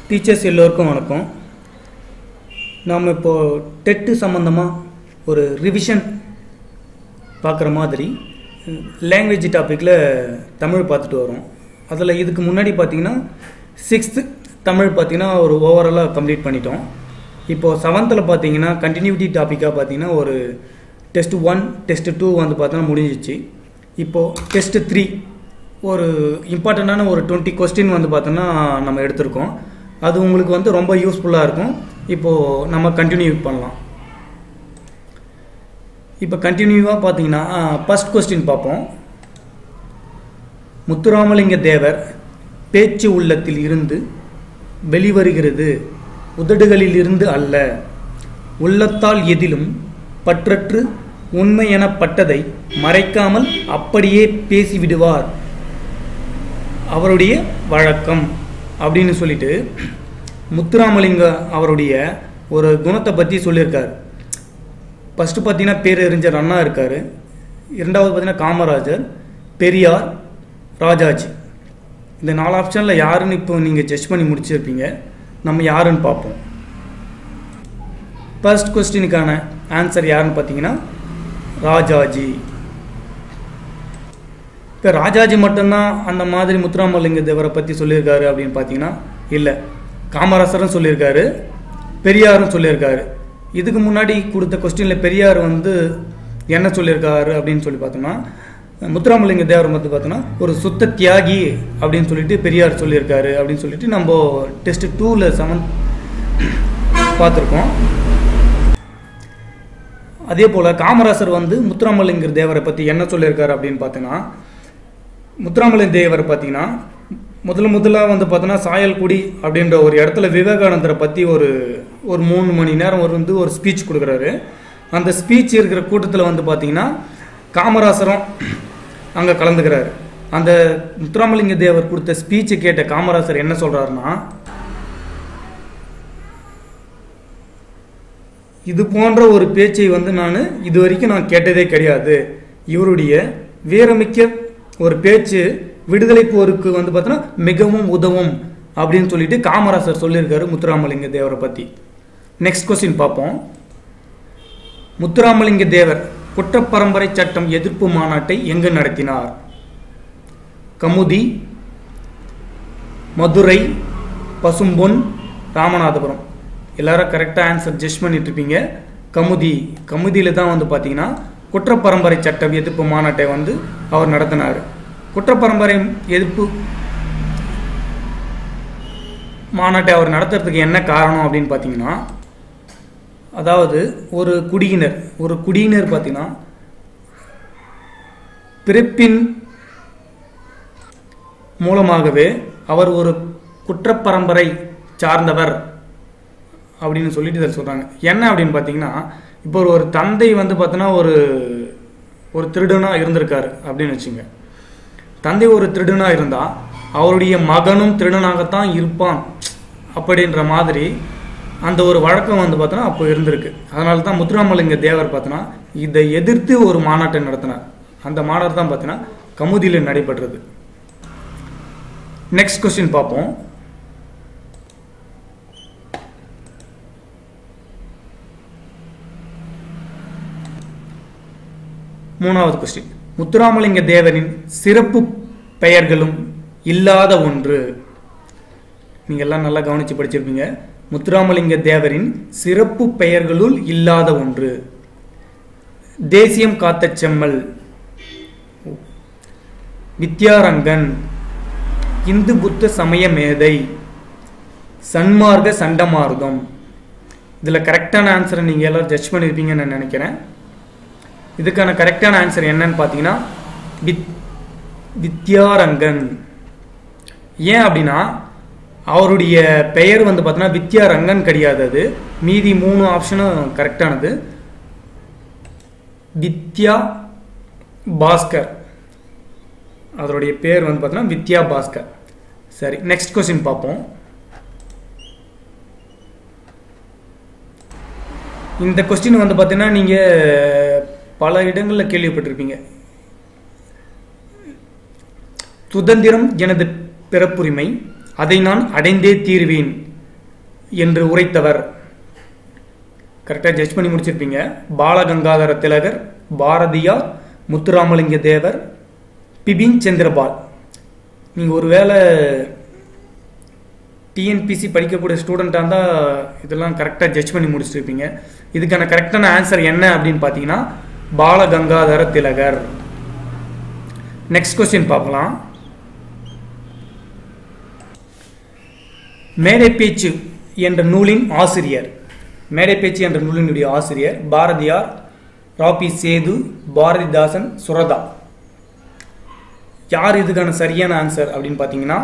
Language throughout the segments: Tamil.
டீச்சர்ஸ் எல்லோருக்கும் வணக்கம் நாம் இப்போது டெட்டு சம்மந்தமாக ஒரு ரிவிஷன் பார்க்குற மாதிரி லாங்குவேஜ் டாப்பிக்கில் தமிழ் பார்த்துட்டு வரோம் அதில் இதுக்கு முன்னாடி பார்த்தீங்கன்னா சிக்ஸ்த்து தமிழ் பார்த்தீங்கன்னா ஒரு ஓவராலாக கம்ப்ளீட் பண்ணிட்டோம் இப்போது செவன்த்தில் பார்த்தீங்கன்னா கண்டினியூட்டி டாப்பிக்காக பார்த்தீங்கன்னா ஒரு டெஸ்ட் ஒன் டெஸ்ட் டூ வந்து பார்த்தோன்னா முடிஞ்சிச்சு இப்போது டெஸ்ட் த்ரீ ஒரு இம்பார்ட்டண்ட்டான ஒரு டுவெண்ட்டி கொஸ்டின் வந்து பார்த்தோன்னா நம்ம எடுத்திருக்கோம் அது உங்களுக்கு வந்து ரொம்ப யூஸ்ஃபுல்லாக இருக்கும் இப்போது நம்ம கண்டினியூ பண்ணலாம் இப்போ கண்டினியூவாக பார்த்தீங்கன்னா ஃபஸ்ட் கொஸ்டின் பார்ப்போம் முத்துராமலிங்க தேவர் பேச்சு உள்ளத்தில் இருந்து வெளிவருகிறது உதடுகளில் இருந்து அல்ல உள்ளத்தால் எதிலும் பற்றற்று உண்மை எனப்பட்டதை மறைக்காமல் அப்படியே பேசிவிடுவார் அவருடைய வழக்கம் அப்படின்னு சொல்லிட்டு முத்துராமலிங்க அவருடைய ஒரு குணத்தை பற்றி சொல்லியிருக்கார் ஃபஸ்ட்டு பார்த்தீங்கன்னா பேரறிஞர் அண்ணா இருக்கார் இரண்டாவது பார்த்தீங்கன்னா காமராஜர் பெரியார் ராஜாஜி இந்த நாலு ஆப்ஷனில் யாருன்னு இப்போ நீங்கள் ஜட்ஜ் பண்ணி முடிச்சிருப்பீங்க நம்ம யாருன்னு பார்ப்போம் ஃபர்ஸ்ட் கொஸ்டினுக்கான ஆன்சர் யாருன்னு பார்த்தீங்கன்னா ராஜாஜி இப்போ ராஜாஜி மட்டும்தான் அந்த மாதிரி முத்துராமலிங்க தேவரை பற்றி சொல்லியிருக்காரு அப்படின்னு பார்த்தீங்கன்னா இல்லை காமராசரும் சொல்லியிருக்காரு பெரியாரும் சொல்லியிருக்காரு இதுக்கு முன்னாடி கொடுத்த கொஸ்டினில் பெரியார் வந்து என்ன சொல்லியிருக்காரு அப்படின்னு சொல்லி பார்த்தோம்னா முத்துராமலிங்க தேவர் வந்து பார்த்தோன்னா ஒரு சுத்த தியாகி அப்படின்னு சொல்லிட்டு பெரியார் சொல்லியிருக்காரு அப்படின்னு சொல்லிட்டு நம்ம டெஸ்ட் டூவில் செவன் பார்த்துருக்கோம் அதே போல் காமராசர் வந்து முத்துராமலிங்க தேவரை பற்றி என்ன சொல்லியிருக்காரு அப்படின்னு பார்த்தோன்னா முத்துராமலிங்க தேவர் பார்த்தீங்கன்னா முதல்ல முதல்ல வந்து பார்த்தோன்னா சாயல்குடி அப்படின்ற ஒரு இடத்துல விவேகானந்தரை பற்றி ஒரு ஒரு மூணு மணி நேரம் ஒரு வந்து ஒரு ஸ்பீச் கொடுக்குறாரு அந்த ஸ்பீச் இருக்கிற கூட்டத்தில் வந்து பார்த்தீங்கன்னா காமராசரும் அங்கே கலந்துக்கிறாரு அந்த முத்துராமலிங்க தேவர் கொடுத்த ஸ்பீச்சை கேட்ட காமராசர் என்ன சொல்கிறாருன்னா இது போன்ற ஒரு பேச்சை வந்து நான் இது வரைக்கும் நான் கேட்டதே கிடையாது இவருடைய வீரமிக்க ஒரு பேச்சு விடுதலை போருக்கு வந்து பார்த்தோன்னா மிகவும் உதவும் அப்படின்னு சொல்லிட்டு காமராசர் சொல்லியிருக்காரு முத்துராமலிங்க தேவரை பற்றி நெக்ஸ்ட் கொஸ்டின் பார்ப்போம் முத்துராமலிங்க தேவர் குற்றப்பரம்பரை சட்டம் எதிர்ப்பு மாநாட்டை எங்கு நடத்தினார் கமுதி மதுரை பசும்பொன் ராமநாதபுரம் எல்லாரும் கரெக்டாக ஆன்சர் ஜட்ஜ் பண்ணிட்டு இருப்பீங்க கமுதி கமுதியில் தான் வந்து பார்த்தீங்கன்னா குற்றப்பரம்பரை சட்டம் எதிர்ப்பு மாநாட்டை வந்து அவர் நடத்தினார் குற்றப்பரம்பரை எதிர்ப்பு மாநாட்டை அவர் நடத்துறதுக்கு என்ன காரணம் அப்படின்னு பார்த்தீங்கன்னா அதாவது ஒரு குடியினர் ஒரு குடியினர் பார்த்தீங்கன்னா பிறப்பின் மூலமாகவே அவர் ஒரு குற்றப்பரம்பரை சார்ந்தவர் அப்படின்னு சொல்லிட்டு இதில் சொல்கிறாங்க என்ன அப்படின்னு பார்த்தீங்கன்னா இப்போ ஒரு தந்தை வந்து பார்த்தோன்னா ஒரு ஒரு திருடனாக இருந்திருக்காரு அப்படின்னு வச்சுங்க தந்தை ஒரு திருடனாக இருந்தால் அவருடைய மகனும் திருடனாகத்தான் இருப்பான் அப்படின்ற மாதிரி அந்த ஒரு வழக்கம் வந்து பார்த்தோன்னா அப்போ இருந்திருக்கு அதனால தான் முத்துராமலிங்க தேவர் பார்த்தோன்னா இதை எதிர்த்து ஒரு மாநாட்டை நடத்தினார் அந்த மாநாடு தான் பார்த்தீங்கன்னா கமுதியில் நடைபெற்றது நெக்ஸ்ட் கொஸ்டின் பார்ப்போம் மூணாவது கொஸ்டின் முத்துராமலிங்க தேவரின் சிறப்பு பெயர்களும் இல்லாத ஒன்று நீங்க எல்லாம் நல்லா கவனிச்சு படிச்சிருப்பீங்க முத்துராமலிங்க தேவரின் சிறப்பு பெயர்களுள் இல்லாத ஒன்று தேசியம் காத்த செம்மல் வித்யாரங்கன் இந்து புத்த சமய மேதை சன்மார்க்க சண்டமார்க்கம் இதில் கரெக்டான ஆன்சரை நீங்கள் எல்லாரும் ஜட்ஜ் பண்ணியிருப்பீங்கன்னு நான் நினைக்கிறேன் இதுக்கான கரெக்டான ஆன்சர் என்னன்னு பார்த்தீங்கன்னா வித் வித்யாரங்கன் ஏன் அப்படின்னா அவருடைய பெயர் வந்து பார்த்தீங்கன்னா வித்யாரங்கன் கிடையாது அது மீதி மூணு ஆப்ஷனும் கரெக்டானது வித்யா பாஸ்கர் அதனுடைய பேர் வந்து பார்த்தீங்கன்னா வித்யா பாஸ்கர் சரி நெக்ஸ்ட் கொஸ்டின் பார்ப்போம் இந்த கொஸ்டின் வந்து பார்த்தீங்கன்னா நீங்கள் பல இடங்களில் கேள்விப்பட்டிருப்பீங்க சுதந்திரம் எனது பிறப்புரிமை அதை நான் அடைந்தே தீருவேன் என்று உரைத்தவர் கரெக்டாக ஜட்ஜ் பண்ணி முடிச்சிருப்பீங்க பாலகங்காதர திலகர் பாரதியார் முத்துராமலிங்க தேவர் பிபின் சந்திரபால் நீங்கள் ஒருவேளை டிஎன்பிசி படிக்கக்கூடிய ஸ்டூடெண்ட்டாக இருந்தால் இதெல்லாம் கரெக்டாக ஜட்ஜ் பண்ணி முடிச்சிருப்பீங்க இதுக்கான கரெக்டான ஆன்சர் என்ன அப்படின்னு பார்த்தீங்கன்னா பாலகங்காதர திலகர் நெக்ஸ்ட் கொஸ்டின் பார்க்கலாம் மேடை பேச்சு என்ற நூலின் ஆசிரியர் மேடை பேச்சு என்ற நூலினுடைய ஆசிரியர் பாரதியார் ராபி சேது பாரதிதாசன் சுரதா யார் இதுக்கான சரியான ஆன்சர் அப்படின்னு பார்த்தீங்கன்னா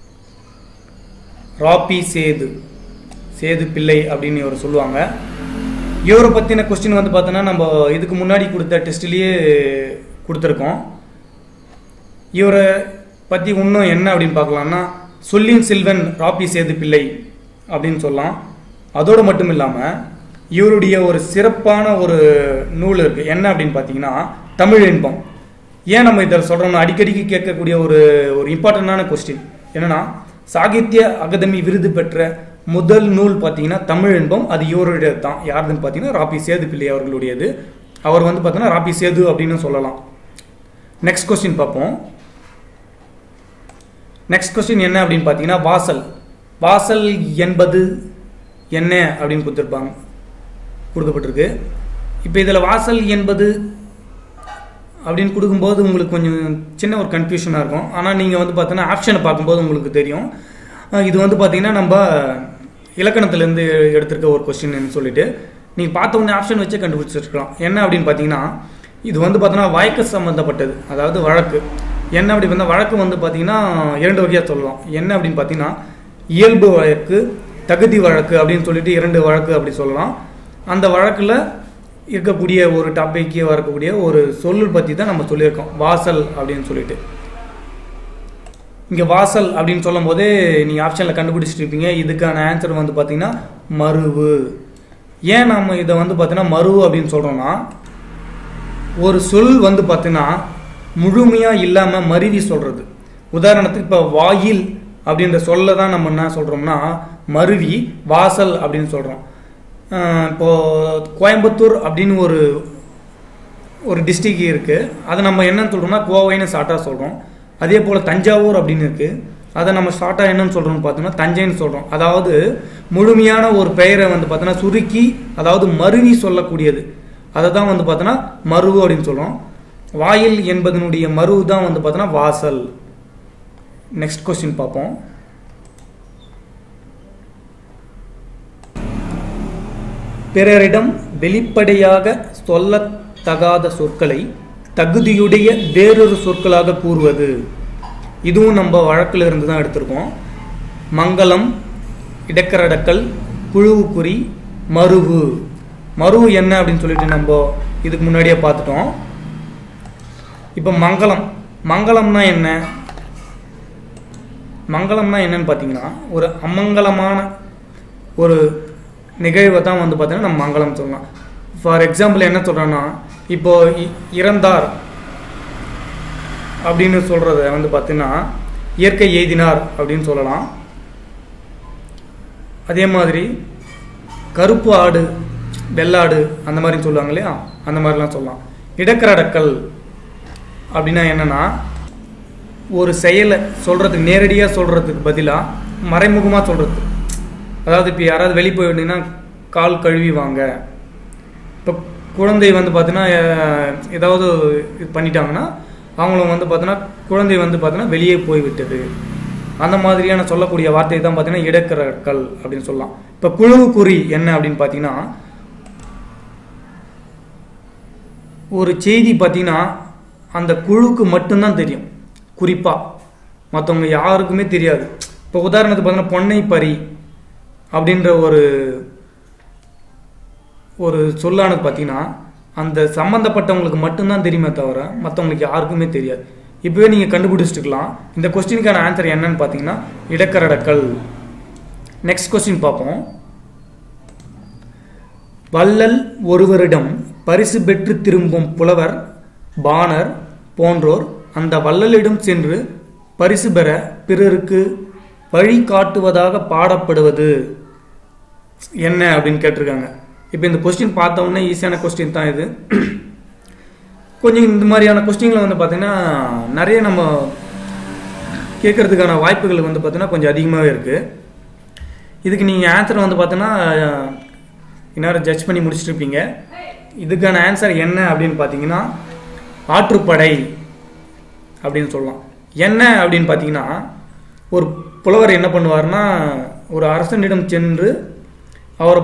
ராபி சேது சேது பிள்ளை அப்படின்னு இவர் சொல்லுவாங்க இவரை பற்றின கொஸ்டின் வந்து பார்த்தோன்னா நம்ம இதுக்கு முன்னாடி கொடுத்த டெஸ்ட்லேயே கொடுத்துருக்கோம் இவரை பற்றி இன்னும் என்ன அப்படின்னு பார்க்கலாம்னா சொல்லின் செல்வன் ராபி சேது பிள்ளை அப்படின்னு சொல்லலாம் அதோடு மட்டும் இல்லாமல் இவருடைய ஒரு சிறப்பான ஒரு நூல் இருக்குது என்ன அப்படின்னு பார்த்தீங்கன்னா தமிழ் இன்பம் ஏன் நம்ம இதை சொல்கிறோம்னா அடிக்கடிக்கு கேட்கக்கூடிய ஒரு ஒரு இம்பார்ட்டண்டான கொஸ்டின் என்னன்னா சாகித்ய அகாதமி விருது பெற்ற முதல் நூல் பார்த்தீங்கன்னா தமிழ் இன்பம் அது இவருடைய தான் யாருதுன்னு பார்த்தீங்கன்னா ராபி சேது பிள்ளை அவர்களுடையது அவர் வந்து பார்த்தீங்கன்னா ராபி சேது அப்படின்னு சொல்லலாம் நெக்ஸ்ட் கொஸ்டின் பார்ப்போம் நெக்ஸ்ட் கொஸ்டின் என்ன அப்படின்னு பார்த்தீங்கன்னா வாசல் வாசல் என்பது என்ன அப்படின்னு கொடுத்துருப்பாங்க கொடுக்கப்பட்டிருக்கு இப்போ இதில் வாசல் என்பது அப்படின்னு கொடுக்கும்போது உங்களுக்கு கொஞ்சம் சின்ன ஒரு கன்ஃபியூஷனாக இருக்கும் ஆனால் நீங்கள் வந்து பார்த்தீங்கன்னா ஆப்ஷனை பார்க்கும்போது உங்களுக்கு தெரியும் அஹ் இது வந்து பார்த்தீங்கன்னா நம்ம இலக்கணத்துலேருந்து எடுத்திருக்க ஒரு கொஸ்டின்னு சொல்லிட்டு நீங்கள் பார்த்த உடனே ஆப்ஷன் வச்சே கண்டுபிடிச்சிருக்கலாம் என்ன அப்படின்னு பார்த்தீங்கன்னா இது வந்து பார்த்தீங்கன்னா வழக்கு சம்மந்தப்பட்டது அதாவது வழக்கு என்ன அப்படி வந்தால் வழக்கு வந்து பார்த்தீங்கன்னா இரண்டு வகையாக சொல்லலாம் என்ன அப்படின்னு பார்த்தீங்கன்னா இயல்பு வழக்கு தகுதி வழக்கு அப்படின்னு சொல்லிட்டு இரண்டு வழக்கு அப்படி சொல்லலாம் அந்த வழக்கில் இருக்கக்கூடிய ஒரு டாபிக்கு வரக்கூடிய ஒரு சொல் பற்றி தான் நம்ம சொல்லியிருக்கோம் வாசல் அப்படின்னு சொல்லிட்டு இங்கே வாசல் அப்படின்னு சொல்லும் போதே நீங்கள் ஆப்ஷனில் கண்டுபிடிச்சிட்டு இருப்பீங்க இதுக்கான ஆன்சர் வந்து பார்த்தீங்கன்னா மருவு ஏன் நம்ம இதை வந்து பார்த்தீங்கன்னா மருவு அப்படின்னு சொல்கிறோம்னா ஒரு சொல் வந்து பார்த்தீங்கன்னா முழுமையாக இல்லாமல் மருவி சொல்கிறது உதாரணத்துக்கு இப்போ வாயில் அப்படின்ற சொல்ல தான் நம்ம என்ன சொல்கிறோம்னா மருவி வாசல் அப்படின்னு சொல்கிறோம் இப்போ கோயம்புத்தூர் அப்படின்னு ஒரு ஒரு டிஸ்ட்ரிக் இருக்குது அதை நம்ம என்னன்னு சொல்கிறோம்னா கோவைன்னு ஷார்ட்டாக சொல்கிறோம் அதே போல் தஞ்சாவூர் அப்படின்னு இருக்குது அதை நம்ம ஷார்ட்டாக என்னன்னு சொல்கிறோம்னு பார்த்தோம்னா தஞ்சைன்னு சொல்கிறோம் அதாவது முழுமையான ஒரு பெயரை வந்து பார்த்தோன்னா சுருக்கி அதாவது மருவி சொல்லக்கூடியது அதை தான் வந்து பார்த்தோன்னா மருவு அப்படின்னு சொல்கிறோம் வாயில் என்பதனுடைய மருவு தான் வந்து பார்த்தோன்னா வாசல் நெக்ஸ்ட் கொஸ்டின் பார்ப்போம் பிறரிடம் வெளிப்படையாக சொல்லத்தகாத சொற்களை தகுதியுடைய வேறொரு சொற்களாக கூறுவது இதுவும் நம்ம வழக்கில் இருந்து தான் எடுத்திருக்கோம் மங்களம் இடக்கரடக்கல் புழுவுக்குறி மருவு மருவு என்ன அப்படின்னு சொல்லிட்டு நம்ம இதுக்கு முன்னாடியே பார்த்துட்டோம் இப்போ மங்களம் மங்களம்னா என்ன மங்களம்னா என்னன்னு பார்த்தீங்கன்னா ஒரு அமங்கலமான ஒரு நிகழ்வை தான் வந்து பார்த்தீங்கன்னா நம்ம மங்களம் சொல்லலாம் ஃபார் எக்ஸாம்பிள் என்ன சொல்கிறோன்னா இப்போ இ- இறந்தார் அப்படின்னு சொல்கிறத வந்து பார்த்தீங்கன்னா இயற்கை எய்தினார் அப்படின்னு சொல்லலாம் அதே மாதிரி கருப்பு ஆடு வெள்ளாடு அந்த மாதிரி சொல்லுவாங்க இல்லையா அந்த மாதிரிலாம் சொல்லலாம் இடக்கரடக்கல் அப்படின்னா என்னன்னா ஒரு செயலை சொல்கிறதுக்கு நேரடியாக சொல்கிறதுக்கு பதிலாக மறைமுகமாக சொல்கிறது அதாவது இப்போ யாராவது வெளியே போயிட்டீங்கன்னா கால் கழுவி வாங்க இப்போ குழந்தை வந்து பார்த்தீங்கன்னா அஹ், ஏதாவது இது பண்ணிட்டாங்கன்னா அவங்களும் வந்து பார்த்தீங்கன்னா குழந்தை வந்து பார்த்தீங்கன்னா வெளியே போய் விட்டது அந்த மாதிரியான சொல்லக்கூடிய வார்த்தை தான் பார்த்தீங்கன்னா இடக்கரற்கள் அப்படின்னு சொல்லலாம் இப்போ புழுவுக்குறி என்ன அப்படின்னு பார்த்தீங்கன்னா ஒரு செய்தி பார்த்தீங்கன்னா அந்த குழுக்கு மட்டும்தான் தெரியும் குறிப்பாக மற்றவங்க யாருக்குமே தெரியாது இப்போ உதாரணத்துக்கு பார்த்தீங்கன்னா பொன்னை பறி அப்படின்ற ஒரு ஒரு சொல்லானது பார்த்தீங்கன்னா அந்த சம்மந்தப்பட்டவங்களுக்கு மட்டும்தான் தெரியுமே தவிர மற்றவங்களுக்கு யாருக்குமே தெரியாது இப்போவே நீங்கள் கண்டுபிடிச்சிட்டுக்கலாம் இந்த கொஸ்டினுக்கான ஆன்சர் என்னன்னு பார்த்தீங்கன்னா இடக்கரடக்கல் நெக்ஸ்ட் கொஸ்டின் பார்ப்போம் வள்ளல் ஒருவரிடம் பரிசு பெற்று திரும்பும் புலவர் பாணர் போன்றோர் அந்த வள்ளலிடம் சென்று பரிசு பெற பிறருக்கு வழி காட்டுவதாக பாடப்படுவது என்ன அப்படின்னு கேட்டிருக்காங்க இப்போ இந்த கொஸ்டின் பார்த்த உடனே ஈஸியான கொஸ்டின் தான் இது கொஞ்சம் இந்த மாதிரியான கொஸ்டினில் வந்து பார்த்தீங்கன்னா நிறைய நம்ம கேட்கறதுக்கான வாய்ப்புகள் வந்து பார்த்தீங்கன்னா கொஞ்சம் அதிகமாகவே இருக்குது இதுக்கு நீங்கள் ஆன்சர் வந்து பார்த்தீங்கன்னா இந்நேரம் ஜட்ஜ் பண்ணி முடிச்சிருப்பீங்க இதுக்கான ஆன்சர் என்ன அப்படின்னு பார்த்தீங்கன்னா ஆற்றுப்படை அப்படின்னு சொல்லலாம் என்ன அப்படின்னு பார்த்தீங்கன்னா ஒரு புலவர் என்ன பண்ணுவார்னா ஒரு அரசனிடம் சென்று அவரை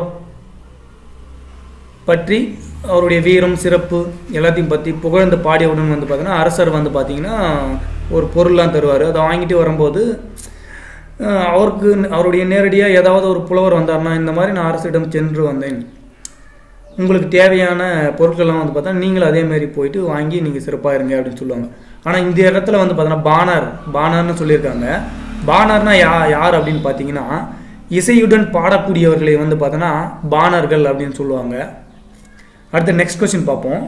பற்றி அவருடைய வீரம் சிறப்பு எல்லாத்தையும் பற்றி புகழ்ந்து பாடியவுடன் வந்து பார்த்தீங்கன்னா அரசர் வந்து பார்த்தீங்கன்னா ஒரு பொருள்லாம் தருவார் அதை வாங்கிட்டு வரும்போது அஹ், அவருக்கு அவருடைய நேரடியாக ஏதாவது ஒரு புலவர் வந்தார்னா இந்த மாதிரி நான் அரசிடம் சென்று வந்தேன் உங்களுக்கு தேவையான பொருட்கள்லாம் வந்து பார்த்தா நீங்களும் அதே மாதிரி போயிட்டு வாங்கி நீங்கள் சிறப்பாக இருங்க அப்படின்னு சொல்லுவாங்க ஆனால் இந்த இடத்துல வந்து பார்த்தோன்னா பானர் பானர்னு சொல்லியிருக்காங்க பானர்னா யா யார் அப்படின்னு பார்த்தீங்கன்னா இசையுடன் பாடக்கூடியவர்களை வந்து பார்த்தோன்னா பானர்கள் அப்படின்னு சொல்லுவாங்க அடுத்த நெக்ஸ்ட் கொஸ்டின் பார்ப்போம்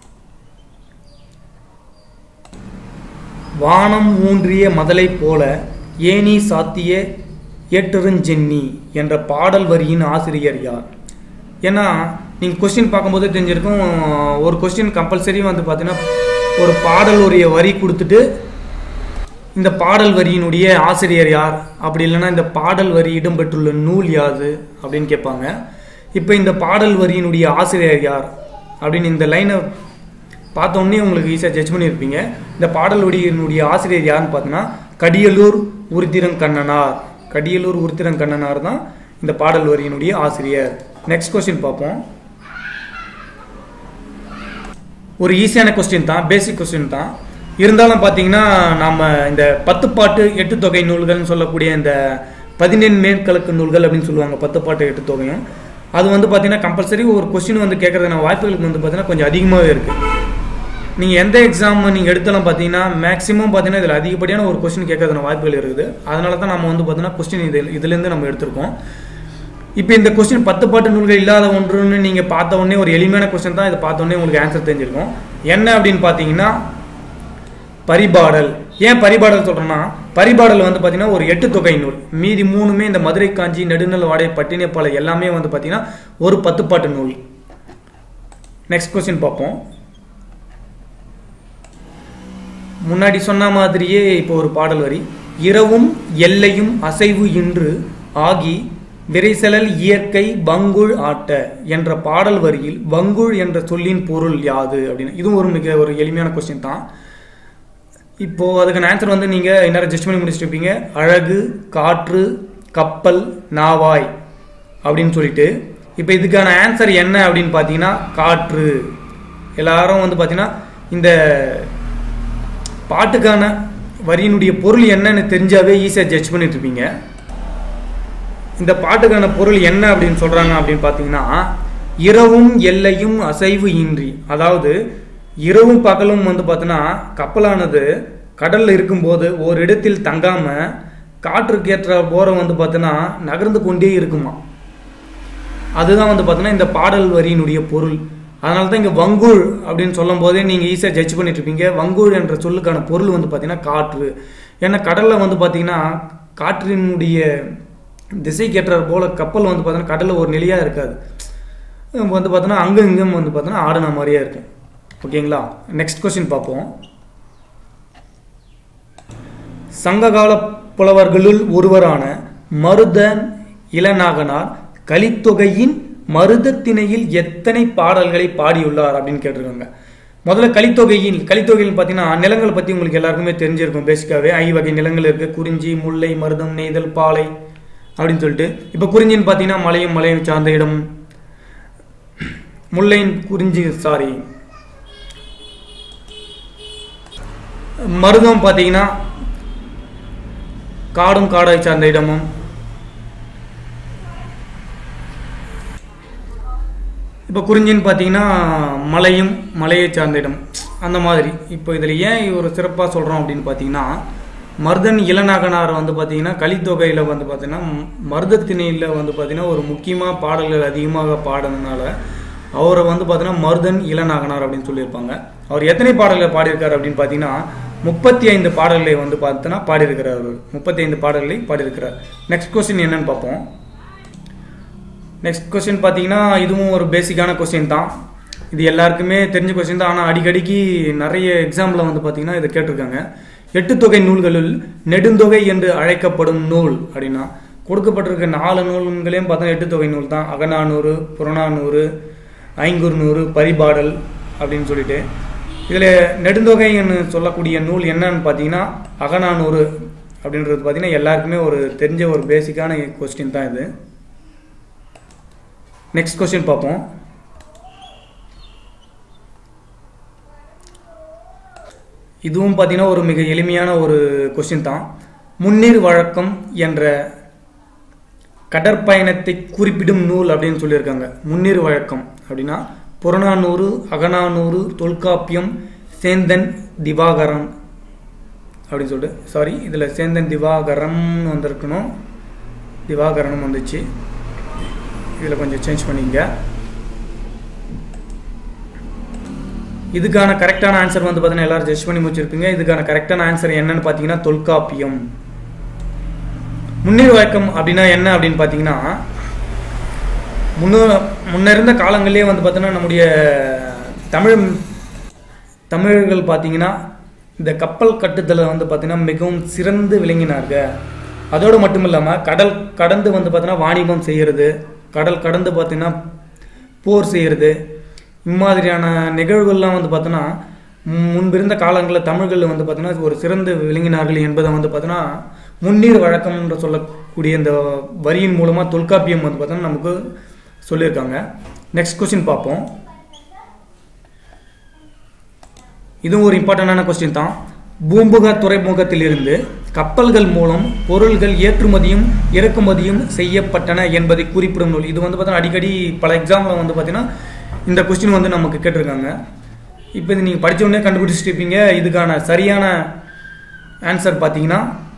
வானம் ஊன்றிய மதலை போல ஏனி சாத்திய ஏற்றருஞ்சென்னி என்ற பாடல் வரியின் ஆசிரியர் யார் ஏன்னா நீங்கள் கொஸ்டின் பார்க்கும்போது தெரிஞ்சிருக்கும் ஒரு கொஸ்டின் கம்பல்சரி வந்து பார்த்தீங்கன்னா ஒரு பாடல் உரிய வரி கொடுத்துட்டு இந்த பாடல் வரியினுடைய ஆசிரியர் யார் அப்படி இல்லைன்னா இந்த பாடல் வரி இடம்பெற்றுள்ள நூல் யாது அப்படின்னு கேட்பாங்க இப்போ இந்த பாடல் வரியினுடைய ஆசிரியர் யார் அப்படின்னு இந்த லைனை பார்த்த உடனே உங்களுக்கு ஈஸியாக ஜட்ஜ் பண்ணியிருப்பீங்க இந்த பாடல் வரியினுடைய ஆசிரியர் யாருன்னு பார்த்தீங்கன்னா கடியலூர் உருத்திரங்கண்ணனார் கடியலூர் உருத்திரங்கண்ணனார் தான் இந்த பாடல் வரியினுடைய ஆசிரியர் நெக்ஸ்ட் கொஸ்டின் பார்ப்போம் ஒரு ஈஸியான கொஸ்டின் தான் பேசிக் கொஸ்டின் தான் இருந்தாலும் பார்த்தீங்கன்னா நாம் இந்த பத்து பாட்டு எட்டு தொகை நூல்கள்னு சொல்லக்கூடிய இந்த பதினெண் மேற்கலக்கு நூல்கள் அப்படின்னு சொல்லுவாங்க பத்து பாட்டு எட்டு தொகையும் அது வந்து பார்த்தீங்கன்னா கம்பல்சரி ஒரு கொஸ்டின் வந்து கேட்கறதுன வாய்ப்புகளுக்கு வந்து பார்த்தீங்கன்னா கொஞ்சம் அதிகமாகவே இருக்குது நீங்கள் எந்த எக்ஸாம் நீங்கள் எடுத்தாலும் பார்த்தீங்கன்னா மேக்ஸிமம் பார்த்தீங்கன்னா இதில் அதிகப்படியான ஒரு கொஸ்டின் கேட்கறதுன வாய்ப்புகள் இருக்குது அதனால தான் நம்ம வந்து பார்த்தீங்கன்னா கொஸ்டின் இது இதுலேருந்து நம்ம எடுத்திருக்கோம் இப்போ இந்த கொஸ்டின் பத்து பாட்டு நூல்கள் இல்லாத ஒன்றுன்னு நீங்கள் பார்த்த உடனே ஒரு எளிமையான கொஸ்டின் தான் இதை பார்த்த உடனே உங்களுக்கு ஆன்சர் தெரிஞ்சிருக்கும் என்ன அப்படின்னு பார்த்தீங்கன்னா பரிபாடல் ஏன் பரிபாடல் சொல்கிறேன்னா பரிபாடல் வந்து பார்த்தீங்கன்னா ஒரு எட்டு தொகை நூல் மீதி மூணுமே இந்த மதுரை காஞ்சி நெடுநல் வாடை பட்டினப்பாலை எல்லாமே வந்து பார்த்தீங்கன்னா ஒரு பத்து பாட்டு நூல் நெக்ஸ்ட் கொஸ்டின் பார்ப்போம் முன்னாடி சொன்ன மாதிரியே இப்போ ஒரு பாடல் வரி இரவும் எல்லையும் அசைவு இன்று ஆகி விரைசலல் இயற்கை வங்குள் ஆட்ட என்ற பாடல் வரியில் வங்குள் என்ற சொல்லின் பொருள் யாது அப்படின்னு இதுவும் ஒரு மிக ஒரு எளிமையான கொஸ்டின் தான் இப்போ அதுக்கான ஆன்சர் வந்து நீங்க இன்னும் ஜஸ்ட் பண்ணி முடிச்சுட்டு இருப்பீங்க அழகு காற்று கப்பல் நாவாய் அப்படின்னு சொல்லிட்டு இப்போ இதுக்கான ஆன்சர் என்ன அப்படின்னு பார்த்தீங்கன்னா காற்று எல்லாரும் வந்து பார்த்தீங்கன்னா இந்த பாட்டுக்கான வரியினுடைய பொருள் என்னன்னு தெரிஞ்சாவே ஈஸியாக ஜட்ஜ் பண்ணிட்டு இருப்பீங்க இந்த பாட்டுக்கான பொருள் என்ன அப்படின்னு சொல்றாங்க அப்படின்னு பார்த்தீங்கன்னா இரவும் எல்லையும் அசைவு இன்றி அதாவது இரவும் பகலும் வந்து பார்த்தீங்கன்னா கப்பலானது கடல்ல இருக்கும்போது ஒரு இடத்தில் தங்காம காற்றுக்கு ஏற்ற போரை வந்து பார்த்தீங்கன்னா நகர்ந்து கொண்டே இருக்குமா அதுதான் வந்து பார்த்தீங்கன்னா இந்த பாடல் வரியினுடைய பொருள் அதனால தான் இங்கே வங்குள் அப்படின்னு சொல்லும் போதே நீங்கள் ஈஸியாக ஜட்ஜ் பண்ணிட்டு இருப்பீங்க வங்குள் என்ற சொல்லுக்கான பொருள் வந்து பார்த்தீங்கன்னா காற்று ஏன்னா கடலில் வந்து பார்த்தீங்கன்னா காற்றினுடைய திசைக்கேற்ற போல கப்பல் வந்து பார்த்தீங்கன்னா கடலில் ஒரு நிலையாக இருக்காது நம்ம வந்து பார்த்தோன்னா அங்கும் இங்கும் வந்து பார்த்தோன்னா ஆடின மாதிரியே இருக்கும் ஓகேங்களா நெக்ஸ்ட் கொஸ்டின் பார்ப்போம் சங்ககால புலவர்களுள் ஒருவரான மருதன் இளநாகனார் கலித்தொகையின் மருதத்திணையில் எத்தனை பாடல்களை பாடியுள்ளார் அப்படின்னு கேட்டிருக்காங்க முதல்ல கலித்தொகையில் கலித்தொகையில் பார்த்தீங்கன்னா நிலங்களை பற்றி உங்களுக்கு எல்லாருக்குமே தெரிஞ்சிருக்கும் பேசிக்காவே ஐவகை நிலங்கள் இருக்கு குறிஞ்சி முல்லை மருதம் நெய்தல் பாலை அப்படின்னு சொல்லிட்டு இப்போ குறிஞ்சின்னு பார்த்தீங்கன்னா மலையும் மலையும் சார்ந்த இடம் முல்லையின் குறிஞ்சி சாரி மருதம் பார்த்தீங்கன்னா காடும் காடை சார்ந்த இடமும் இப்போ குறிஞ்சின்னு பார்த்தீங்கன்னா மலையும் மலையை சார்ந்த இடம் அந்த மாதிரி இப்போ இதில் ஏன் ஒரு சிறப்பாக சொல்கிறோம் அப்படின்னு பார்த்தீங்கன்னா மருதன் இளநாகனார் வந்து பார்த்தீங்கன்னா கலித்தொகையில் வந்து பார்த்தீங்கன்னா மருதத்திணையில் வந்து பார்த்தீங்கன்னா ஒரு முக்கியமாக பாடல்கள் அதிகமாக பாடுனதுனால அவரை வந்து பார்த்தீங்கன்னா மருதன் இளநாகனார் அப்படின்னு சொல்லியிருப்பாங்க அவர் எத்தனை பாடல்கள் பாடியிருக்காரு அப்படின்னு பார்த்தீங்கன்னா முப்பத்தி ஐந்து பாடல்களை வந்து பார்த்தோன்னா பாடியிருக்கிறார் அவர் முப்பத்தி ஐந்து பாடல்களை பாடியிருக்கிறார் நெக்ஸ்ட் கொஸ்டின் என்னன்னு பார்ப்போம் நெக்ஸ்ட் கொஸ்டின் பார்த்தீங்கன்னா இதுவும் ஒரு பேசிக்கான கொஸ்டின் தான் இது எல்லாருக்குமே தெரிஞ்ச கொஸ்டின் தான் ஆனால் அடிக்கடிக்கு நிறைய எக்ஸாம்பிள் வந்து பார்த்தீங்கன்னா இதை கேட்டிருக்காங்க எட்டு தொகை நூல்களில் நெடுந்தொகை என்று அழைக்கப்படும் நூல் அப்படின்னா கொடுக்கப்பட்டிருக்க நாலு நூல்களையும் பார்த்தா எட்டு தொகை நூல் தான் அகநானூறு புறநானூறு ஐங்குறுநூறு பரிபாடல் அப்படின்னு சொல்லிட்டு இதில் நெடுந்தொகைன்னு சொல்லக்கூடிய நூல் என்னன்னு பார்த்தீங்கன்னா அகநானூறு அப்படின்றது பார்த்தீங்கன்னா எல்லாருக்குமே ஒரு தெரிஞ்ச ஒரு பேசிக்கான கொஸ்டின் தான் இது நெக்ஸ்ட் கொஸ்டின் பார்ப்போம் இதுவும் பார்த்தீங்கன்னா ஒரு மிக எளிமையான ஒரு கொஸ்டின் தான் முன்னீர் வழக்கம் என்ற கடற்பயணத்தை குறிப்பிடும் நூல் அப்படின்னு சொல்லியிருக்காங்க முன்னீர் வழக்கம் அப்படின்னா புறநானூறு அகநானூறு தொல்காப்பியம் சேந்தன் திவாகரம் அப்படின்னு சொல்லிட்டு சாரி இதில் சேந்தன் திவாகரம்னு வந்திருக்கணும் திவாகரனும் வந்துச்சு இதில் கொஞ்சம் சேஞ்ச் பண்ணிங்க இதுக்கான கரெக்டான ஆன்சர் வந்து பார்த்தீங்கன்னா எல்லாரும் ஜட்ஜ் பண்ணி முடிச்சிருப்பீங்க இதுக்கான கரெக்டான ஆன்சர் என்னன்னு பார்த்தீங்கன்னா தொல்காப்பியம் முன்னீர் வழக்கம் அப்படின்னா என்ன அப்படின்னு பார்த்தீங்கன்னா முன்ன முன்ன இருந்த காலங்களிலே வந்து பார்த்தோன்னா நம்முடைய தமிழ் தமிழர்கள் பார்த்தீங்கன்னா இந்த கப்பல் கட்டுதலை வந்து பார்த்தீங்கன்னா மிகவும் சிறந்து விளங்கினார்கள் அதோடு மட்டும் இல்லாமல் கடல் கடந்து வந்து பார்த்தீங்கன்னா வாணிபம் செய்கிறது கடல் கடந்து பார்த்தீங்கன்னா போர் செய்கிறது இம்மாதிரியான நிகழ்வுகள்லாம் வந்து பார்த்தோன்னா முன்பிருந்த காலங்களில் தமிழ்களில் வந்து பார்த்தீங்கன்னா ஒரு சிறந்து விளங்கினார்கள் என்பதை வந்து பார்த்தோன்னா முன்னீர் வழக்கம் என்று சொல்லக்கூடிய இந்த வரியின் மூலமாக தொல்காப்பியம் வந்து பார்த்தோன்னா நமக்கு சொல்லியிருக்காங்க நெக்ஸ்ட் கொஸ்டின் பார்ப்போம் இதுவும் ஒரு இம்பார்ட்டண்டான கொஸ்டின் தான் பூம்புக துறைமுகத்திலிருந்து கப்பல்கள் மூலம் பொருள்கள் ஏற்றுமதியும் இறக்குமதியும் செய்யப்பட்டன என்பதை குறிப்பிடும் நூல் இது வந்து பார்த்தீங்கன்னா அடிக்கடி பல எக்ஸாம்பிள் வந்து பார்த்தீங்கன்னா இந்த கொஸ்டின் வந்து நமக்கு கேட்டிருக்காங்க இப்போ இது நீங்கள் படித்த உடனே கண்டுபிடிச்சிருப்பீங்க இதுக்கான சரியான ஆன்சர் பார்த்தீங்கன்னா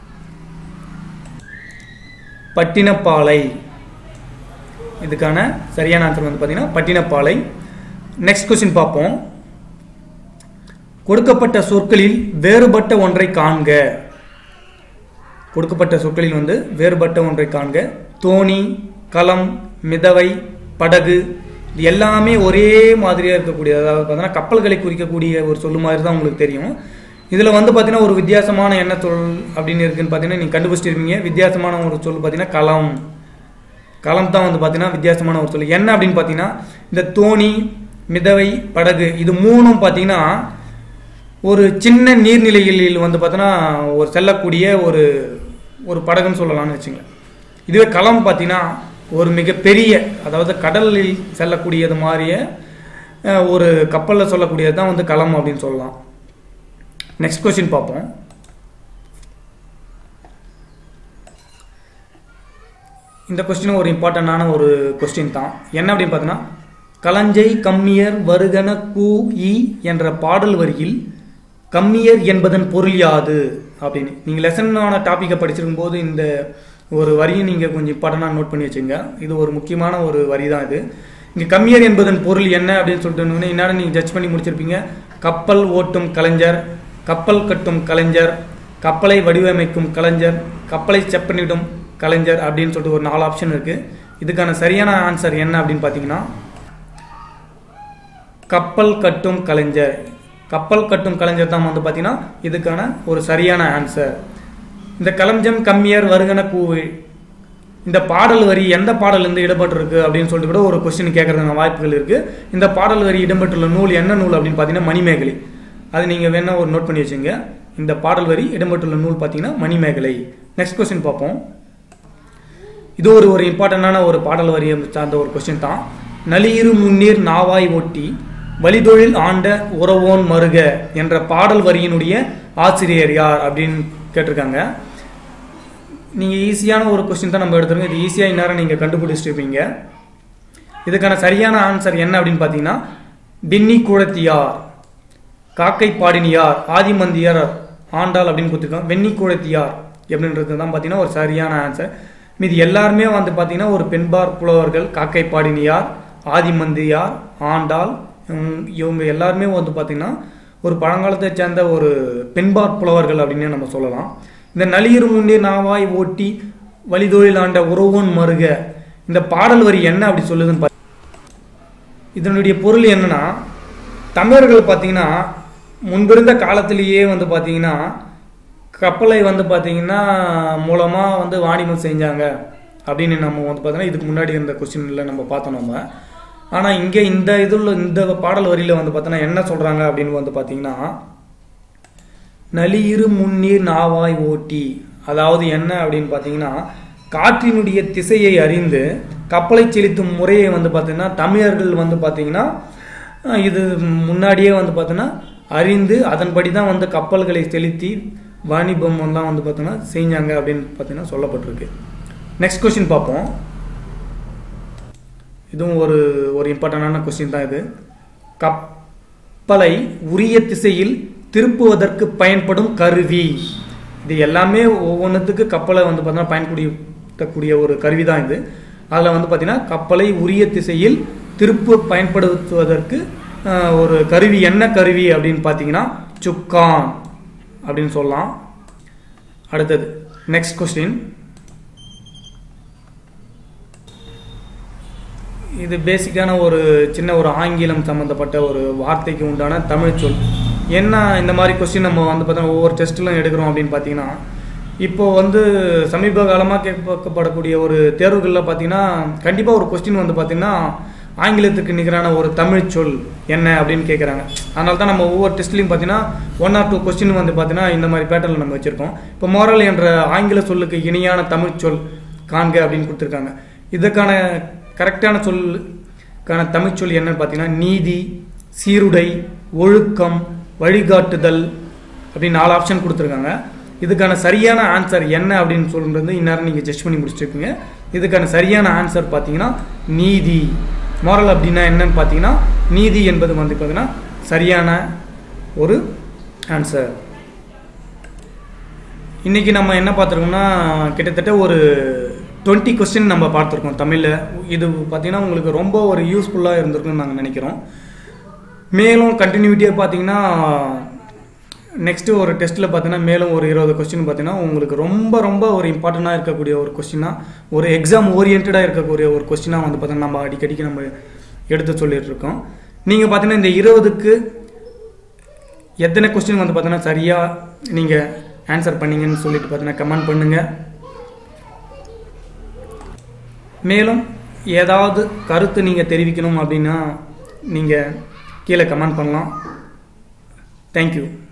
பட்டினப்பாலை இதுக்கான சரியான ஆன்சர் வந்து பார்த்தீங்கன்னா பட்டினப்பாலை நெக்ஸ்ட் கொஸ்டின் பார்ப்போம் கொடுக்கப்பட்ட சொற்களில் வேறுபட்ட ஒன்றை காண்க கொடுக்கப்பட்ட சொற்களில் வந்து வேறுபட்ட ஒன்றை காண்க தோணி களம் மிதவை படகு இது எல்லாமே ஒரே மாதிரியாக இருக்கக்கூடிய அதாவது பார்த்தீங்கன்னா கப்பல்களை குறிக்கக்கூடிய ஒரு சொல்லு மாதிரி தான் உங்களுக்கு தெரியும் இதில் வந்து பார்த்தீங்கன்னா ஒரு வித்தியாசமான என்ன சொல் அப்படின்னு இருக்குன்னு பார்த்தீங்கன்னா நீங்கள் கண்டுபிடிச்சிருப்பீங்க வித்தியாசமான ஒரு சொல் பார்த்தீங்கன்னா களம் களம் தான் வந்து பார்த்தீங்கன்னா வித்தியாசமான ஒரு சொல் என்ன அப்படின்னு பார்த்தீங்கன்னா இந்த தோணி மிதவை படகு இது மூணும் பார்த்தீங்கன்னா ஒரு சின்ன நீர்நிலைகளில் வந்து பார்த்தோன்னா ஒரு செல்லக்கூடிய ஒரு ஒரு படகுன்னு சொல்லலாம்னு வச்சுங்களேன் இதுவே களம் பார்த்தீங்கன்னா ஒரு மிகப்பெரிய அதாவது கடலில் செல்லக்கூடியது மாதிரியே ஒரு கப்பலில் சொல்லக்கூடியது தான் வந்து களம் அப்படின்னு சொல்லலாம் நெக்ஸ்ட் கொஸ்டின் பார்ப்போம் இந்த கொஸ்டின் ஒரு இம்பார்ட்டண்டான ஒரு கொஸ்டின் தான் என்ன அப்படின்னு பார்த்தீங்கன்னா களஞ்சை கம்மியர் வருகன கூ இ என்ற பாடல் வரியில் கம்மியர் என்பதன் பொருள் யாது அப்படின்னு நீங்கள் லெசனான டாப்பிக்கை படிச்சிருக்கும் போது இந்த ஒரு வரியை நீங்கள் கொஞ்சம் இம்பார்ட்டண்டாக நோட் பண்ணி வச்சுங்க இது ஒரு முக்கியமான ஒரு வரி தான் இது இங்கே கம்மியர் என்பதன் பொருள் என்ன அப்படின்னு சொல்லிட்டு என்னடா நீங்கள் ஜட்ஜ் பண்ணி முடிச்சிருப்பீங்க கப்பல் ஓட்டும் கலைஞர் கப்பல் கட்டும் கலைஞர் கப்பலை வடிவமைக்கும் கலைஞர் கப்பலை செப்பனிடும் கலைஞர் அப்படின்னு சொல்லிட்டு ஒரு நாலு ஆப்ஷன் இருக்குது இதுக்கான சரியான ஆன்சர் என்ன அப்படின்னு பார்த்தீங்கன்னா கப்பல் கட்டும் கலைஞர் கப்பல் கட்டும் கலைஞர் தான் வந்து பார்த்தீங்கன்னா இதுக்கான ஒரு சரியான ஆன்சர் இந்த களஞ்சம் கம்மியர் வருகன கூவு இந்த பாடல் வரி எந்த பாடலேருந்து இடம்பெற்றிருக்கு அப்படின்னு சொல்லிட்டு கூட ஒரு கொஸ்டின் கேட்கறதுக்கான வாய்ப்புகள் இருக்கு இந்த பாடல் வரி இடம்பெற்றுள்ள நூல் என்ன நூல் அப்படின்னு பார்த்தீங்கன்னா மணிமேகலை அது நீங்கள் வேணா ஒரு நோட் பண்ணி வச்சுங்க இந்த பாடல் வரி இடம்பெற்றுள்ள நூல் பார்த்தீங்கன்னா மணிமேகலை நெக்ஸ்ட் கொஸ்டின் பார்ப்போம் இது ஒரு ஒரு இம்பார்ட்டண்டான ஒரு பாடல் வரியை சார்ந்த ஒரு கொஸ்டின் தான் நளியிரு முன்னீர் நாவாய் ஒட்டி வழிதொழில் ஆண்ட உறவோன் மருக என்ற பாடல் வரியினுடைய ஆசிரியர் யார் அப்படின்னு கேட்டிருக்காங்க நீங்கள் ஈஸியான ஒரு கொஸ்டின் தான் நம்ம எடுத்துருங்க இது ஈஸியாக இந்நேரம் நீங்கள் கண்டுபிடிச்சிருப்பீங்க இதுக்கான சரியான ஆன்சர் என்ன அப்படின்னு பார்த்தீங்கன்னா டின்னி குழத்தியார் காக்கை பாடினியார் ஆதிமந்தியார் ஆண்டாள் அப்படின்னு கொடுத்துருக்கோம் வெண்ணி குழத்தியார் அப்படின்றது தான் பார்த்தீங்கன்னா ஒரு சரியான ஆன்சர் மீது எல்லாருமே வந்து பார்த்தீங்கன்னா ஒரு பெண்பார் புலவர்கள் காக்கை பாடினியார் ஆதிமந்தியார் ஆண்டாள் இவங்க எல்லாருமே வந்து பார்த்தீங்கன்னா ஒரு பழங்காலத்தை சேர்ந்த ஒரு பெண்பார் புலவர்கள் அப்படின்னு நம்ம சொல்லலாம் இந்த நளிர் முன்னே நாவாய் ஓட்டி வழிதொழில் ஆண்ட உறவோன் மருக இந்த பாடல் வரி என்ன அப்படி சொல்லுதுன்னு பா இதனுடைய பொருள் என்னன்னா தமிழர்கள் பார்த்தீங்கன்னா முன்பிருந்த காலத்திலேயே வந்து பார்த்தீங்கன்னா கப்பலை வந்து பார்த்தீங்கன்னா மூலமாக வந்து வாணிபம் செஞ்சாங்க அப்படின்னு நம்ம வந்து பார்த்தோன்னா இதுக்கு முன்னாடி இருந்த கொஸ்டினில் நம்ம பார்த்தோம் நம்ம ஆனால் இங்கே இந்த இதில் இந்த பாடல் வரியில் வந்து பார்த்தோன்னா என்ன சொல்கிறாங்க அப்படின்னு வந்து பார்த்தீங்கன்னா நலியிரு முன்னீர் நாவாய் ஓட்டி அதாவது என்ன அப்படின்னு பார்த்தீங்கன்னா காற்றினுடைய திசையை அறிந்து கப்பலை செலுத்தும் முறையை வந்து பார்த்தீங்கன்னா தமிழர்கள் வந்து பார்த்தீங்கன்னா அஹ், இது முன்னாடியே வந்து பார்த்தீங்கன்னா அறிந்து அதன்படி தான் வந்து கப்பல்களை செலுத்தி வாணிபம் எல்லாம் வந்து பார்த்தீங்கன்னா செஞ்சாங்க அப்படின்னு பார்த்தீங்கன்னா சொல்லப்பட்டிருக்கு நெக்ஸ்ட் கொஸ்டின் பார்ப்போம் இதுவும் ஒரு ஒரு இம்பார்ட்டண்டான கொஸ்டின் தான் இது கப்பலை உரிய திசையில் திருப்புவதற்கு பயன்படும் கருவி இது எல்லாமே ஒவ்வொன்றுத்துக்கு கப்பலை வந்து பார்த்தீங்கன்னா பயன்படுத்தக்கூடிய ஒரு கருவி தான் இது அதில் வந்து பார்த்தீங்கன்னா கப்பலை உரிய திசையில் திருப்பு பயன்படுத்துவதற்கு அஹ், ஒரு கருவி என்ன கருவி அப்படின்னு பார்த்தீங்கன்னா சுக்கான் அப்படின்னு சொல்லலாம் அடுத்தது நெக்ஸ்ட் கொஸ்டின் இது பேசிக்கான ஒரு சின்ன ஒரு ஆங்கிலம் சம்மந்தப்பட்ட ஒரு வார்த்தைக்கு உண்டான தமிழ் சொல் என்ன இந்த மாதிரி கொஸ்டின் நம்ம வந்து பார்த்தோன்னா ஒவ்வொரு டெஸ்ட்லாம் எடுக்கிறோம் அப்படின்னு பார்த்தீங்கன்னா இப்போ வந்து சமீப காலமாக கேட்கப்படக்கூடிய ஒரு தேர்வுகளில் பார்த்தீங்கன்னா கண்டிப்பாக ஒரு கொஸ்டின் வந்து பார்த்தீங்கன்னா ஆங்கிலத்துக்கு நிகரான ஒரு தமிழ் சொல் என்ன அப்படின்னு கேட்குறாங்க அதனால தான் நம்ம ஒவ்வொரு டெஸ்ட்லையும் பார்த்தீங்கன்னா ஒன் ஆர் டூ கொஸ்டின் வந்து பார்த்தீங்கன்னா இந்த மாதிரி பேட்டர்னில் நம்ம வச்சுருக்கோம் இப்போ மோரல் என்ற ஆங்கில சொல்லுக்கு இணையான தமிழ் சொல் காண்க அப்படின்னு கொடுத்துருக்காங்க இதுக்கான கரெக்டான சொல்லுக்கான தமிழ் சொல் என்னன்னு பார்த்தீங்கன்னா நீதி சீருடை ஒழுக்கம் வழிகாட்டுதல் அப்படின்னு நாலு ஆப்ஷன் கொடுத்துருக்காங்க இதுக்கான சரியான ஆன்சர் என்ன அப்படின்னு சொல்றது இந்நேரம் நீங்கள் ஜட்ஜ் பண்ணி முடிச்சிருக்கீங்க இதுக்கான சரியான ஆன்சர் பார்த்தீங்கன்னா நீதி moral அப்படின்னா என்னன்னு பார்த்தீங்கன்னா நீதி என்பது வந்து பார்த்தீங்கன்னா சரியான ஒரு ஆன்சர் இன்னைக்கு நம்ம என்ன பார்த்துருக்கோம்னா கிட்டத்தட்ட ஒரு டுவெண்ட்டி கொஸ்டின் நம்ம பார்த்துருக்கோம் தமிழில் இது பார்த்தீங்கன்னா உங்களுக்கு ரொம்ப ஒரு யூஸ்ஃபுல்லாக இருந்திருக்குன்னு நாங்கள் நினைக்கிறோம் மேலும் கண்டினியூட்டியாக பார்த்தீங்கன்னா நெக்ஸ்ட்டு ஒரு டெஸ்ட்டில் பார்த்தீங்கன்னா மேலும் ஒரு இருபது கொஸ்டின் பார்த்தீங்கன்னா உங்களுக்கு ரொம்ப ரொம்ப ஒரு இம்பார்ட்டண்ட்டாக இருக்கக்கூடிய ஒரு கொஸ்டினாக ஒரு எக்ஸாம் ஓரியன்டாக இருக்கக்கூடிய ஒரு கொஸ்டினாக வந்து பார்த்தீங்கன்னா நம்ம அடிக்கடிக்கு நம்ம எடுத்து சொல்லிட்டு இருக்கோம் நீங்கள் பார்த்தீங்கன்னா இந்த இருபதுக்கு எத்தனை கொஸ்டின் வந்து பார்த்தீங்கன்னா சரியாக நீங்கள் ஆன்சர் பண்ணீங்கன்னு சொல்லிட்டு பார்த்தீங்கன்னா கமெண்ட் பண்ணுங்கள் மேலும் ஏதாவது கருத்து நீங்கள் தெரிவிக்கணும் அப்படின்னா நீங்கள் கீழே கமெண்ட் பண்ணலாம் தேங்க்யூ